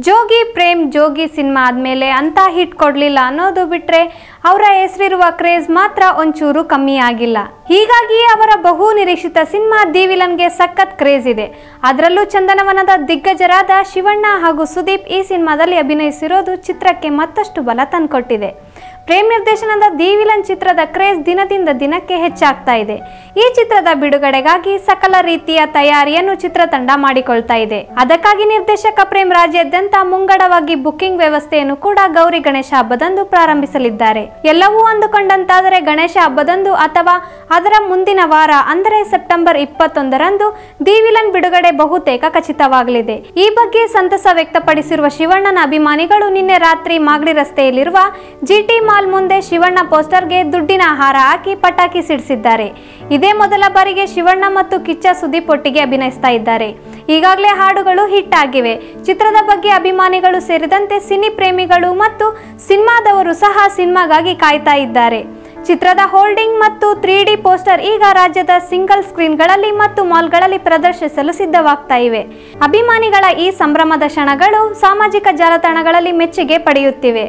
ಜೋಗಿ ಪ್ರೇಮ್ ಜೋಗಿ cinema ಆದಮೇಲೆ ಅಂತ hit ಕೊಡಲಿಲ್ಲ ಅನ್ನೋದು ಬಿಟ್ಟರೆ ಅವರ ಹೆಸರಿರುವ ಕ್ರೇಜ್ ಮಾತ್ರ ಒಂಚೂರು ಕಮ್ಮಿ ಆಗಿಲ್ಲ ಹೀಗಾಗಿ ಅವರ ಬಹು ನಿರೀಕ್ಷಿತ ಸಿನಿಮಾ ದಿ ವಿಲನ್ಗೆ ಸಖತ್ ಕ್ರೇಜ್ ಇದೆ ಅದರಲ್ಲೂ ಚಂದನವನದ ದಿಗ್ಗಜರಾದ ಶಿವಣ್ಣ ಹಾಗೂ ಸುದೀಪ್ ಈ ಸಿನಿಮಾದಲ್ಲಿ ಅಭಿನಯಿಸಿರೋದು ಚಿತ್ರಕ್ಕೆ ಮತ್ತಷ್ಟು ಬಲ ತಂದುಕೊಟ್ಟಿದೆ ಪ್ರೇಮ್ ನಿರ್ದೇಶನದ ದಿ ವಿಲನ್ ಚಿತ್ರದ ಕ್ರೇಜ್ ದಿನದಿಂದ ದಿನಕ್ಕೆ ಹೆಚ್ಚಾಗ್ತಾ ಇದೆ ಈ ಚಿತ್ರದ ಬಿಡುಗಡೆಗಾಗಿ ಸಕಲ ರೀತಿಯ ತಯಾರಿಯನ್ನು ಚಿತ್ರತಂಡ ಮಾಡಿಕೊಳ್ತಾ ಇದೆ ಅದಕ್ಕಾಗಿ ನಿರ್ದೇಶಕ ಪ್ರೇಮ್ ರಾಜ್ಯಾದ್ಯಂತ ಮುಂಗಡವಾಗಿ ಬುಕಿಂಗ್ ವ್ಯವಸ್ಥೆಯನ್ನು ಕೂಡ ಗೌರಿ ಗಣೇಶ ಹಬ್ಬದಂದು ಪ್ರಾರಂಭಿಸಲಿದ್ದಾರೆ ಎಲ್ಲವೂ ಅಂದುಕೊಂಡಂತಾದರೆ ಗಣೇಶ ಹಬ್ಬದಂದು ಅಥವಾ ಅದರ ಮುಂದಿನ ವಾರ ಅಂದರೆ ಸೆಪ್ಟೆಂಬರ್ ಇಪ್ಪತ್ತೊಂದರಂದು ದಿ ವಿಲನ್ ಬಿಡುಗಡೆ ಬಹುತೇಕ ಖಚಿತವಾಗಲಿದೆ ಈ ಬಗ್ಗೆ ಸಂತಸ ವ್ಯಕ್ತಪಡಿಸಿರುವ ಶಿವಣ್ಣನ ಅಭಿಮಾನಿಗಳು ನಿನ್ನೆ ರಾತ್ರಿ ಮಾಗಡಿ ರಸ್ತೆಯಲ್ಲಿರುವ ಜಿಟಿ ಮಾಲ್ ಮುಂದೆ ಶಿವಣ್ಣ ಪೋಸ್ಟರ್ಗೆ ದುಡ್ಡಿನ ಹಾರ ಹಾಕಿ ಪಟಾಕಿ ಸಿಡಿಸಿದ್ದಾರೆ ಇದೇ ಮೊದಲ ಬಾರಿಗೆ ಶಿವಣ್ಣ ಮತ್ತು ಕಿಚ್ಚ ಸುದೀಪ್ ಒಟ್ಟಿಗೆ ಅಭಿನಯಿಸ್ತಾ ಇದ್ದಾರೆ ಈಗಾಗಲೇ ಹಾಡುಗಳು ಹಿಟ್ ಆಗಿವೆ ಚಿತ್ರದ ಬಗ್ಗೆ ಅಭಿಮಾನಿಗಳು ಸೇರಿದಂತೆ ಸಿನಿ ಪ್ರೇಮಿಗಳು ಮತ್ತು ಸಿನಿಮಾದವರು ಸಹ ಸಿನಿಮಾಗಾಗಿ ಕಾಯ್ತಾ ಇದ್ದಾರೆ ಚಿತ್ರದ ಹೋಲ್ಡಿಂಗ್ ಮತ್ತು ತ್ರೀ ಡಿ ಪೋಸ್ಟರ್ ಈಗ ರಾಜ್ಯದ ಸಿಂಗಲ್ ಸ್ಕ್ರೀನ್ಗಳಲ್ಲಿ ಮತ್ತು ಮಾಲ್ಗಳಲ್ಲಿ ಪ್ರದರ್ಶಿಸಲು ಸಿದ್ಧವಾಗ್ತಾ ಇವೆ ಅಭಿಮಾನಿಗಳ ಈ ಸಂಭ್ರಮದ ಕ್ಷಣಗಳು ಸಾಮಾಜಿಕ ಜಾಲತಾಣಗಳಲ್ಲಿ ಮೆಚ್ಚುಗೆ ಪಡೆಯುತ್ತಿವೆ